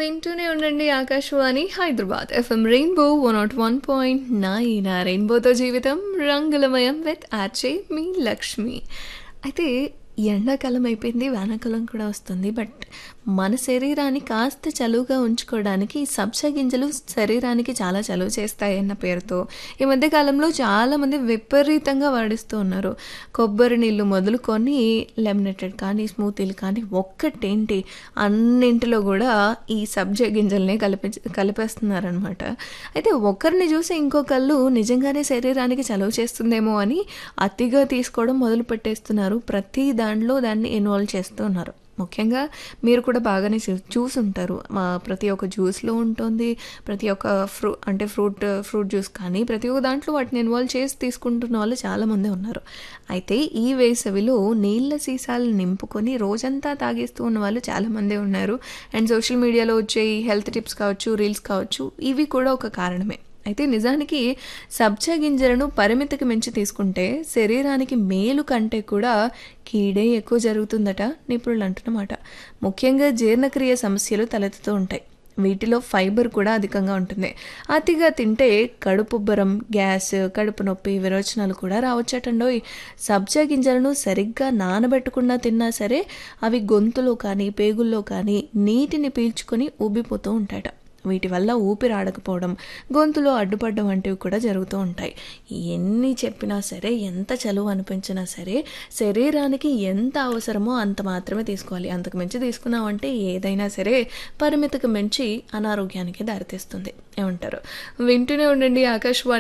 వింటూనే ఉండండి Akashvani Hyderabad FM rainbow one naught one point nine ఆ రెయిన్బోతో జీవితం రంగులమయం విత్ ఆర్చే మీ లక్ష్మి అయితే ఎండాకాలం అయిపోయింది వానాకాలం కూడా వస్తుంది బట్ మన శరీరాన్ని కాస్త చలువుగా ఉంచుకోవడానికి ఈ సబ్జా గింజలు శరీరానికి చాలా చలువ చేస్తాయి అన్న పేరుతో ఈ మధ్య కాలంలో చాలామంది విపరీతంగా వాడిస్తూ ఉన్నారు కొబ్బరి నీళ్ళు మొదలుకొని లెమినేటెడ్ కానీ స్మూతీలు కానీ ఒక్కటేంటి అన్నింటిలో కూడా ఈ సబ్జా గింజల్ని కలిపి కలిపేస్తున్నారనమాట అయితే ఒకరిని చూసి ఇంకొకళ్ళు నిజంగానే శరీరానికి చలువ చేస్తుందేమో అని అతిగా తీసుకోవడం మొదలు పెట్టేస్తున్నారు ప్రతి దాంట్లో దాన్ని ఇన్వాల్వ్ చేస్తూ ఉన్నారు ముఖ్యంగా మీరు కూడా బాగానే చూ చూసుంటారు మా ప్రతి ఒక్క జ్యూస్లో ఉంటుంది ప్రతి ఒక్క ఫ్రూ అంటే ఫ్రూట్ ఫ్రూట్ జ్యూస్ కానీ ప్రతి ఒక్క దాంట్లో వాటిని ఇన్వాల్వ్ చేసి తీసుకుంటున్న వాళ్ళు చాలామంది ఉన్నారు అయితే ఈ వేసవిలో నీళ్ళ సీసాలు నింపుకొని రోజంతా తాగేస్తూ ఉన్న వాళ్ళు చాలామంది ఉన్నారు అండ్ సోషల్ మీడియాలో వచ్చే ఈ హెల్త్ టిప్స్ కావచ్చు రీల్స్ కావచ్చు ఇవి కూడా ఒక కారణమే అయితే నిజానికి సబ్జా గింజలను పరిమితికి మించి తీసుకుంటే శరీరానికి మేలు కంటే కూడా కీడే ఎక్కువ జరుగుతుందట నిపుణులు అంటున్నమాట ముఖ్యంగా జీర్ణక్రియ సమస్యలు తలెత్తుతూ ఉంటాయి వీటిలో ఫైబర్ కూడా అధికంగా ఉంటుంది అతిగా తింటే కడుపుబ్బరం గ్యాస్ కడుపు నొప్పి విరోచనాలు కూడా రావచ్చటండోయ్ సబ్జా గింజలను సరిగ్గా నానబెట్టకుండా తిన్నా సరే అవి గొంతులో కానీ పేగుల్లో కానీ నీటిని పీల్చుకొని ఉబ్బిపోతూ ఉంటాయట వీటి వల్ల ఊపిరి ఆడకపోవడం గొంతులో అడ్డుపడడం వంటివి కూడా జరుగుతూ ఉంటాయి ఎన్ని చెప్పినా సరే ఎంత చలువ అనిపించినా సరే శరీరానికి ఎంత అవసరమో అంత మాత్రమే తీసుకోవాలి అంతకు మించి తీసుకున్నామంటే ఏదైనా సరే పరిమితికి మించి అనారోగ్యానికి దారితీస్తుంది ఏమంటారు వింటూనే ఉండండి ఆకాశవాణి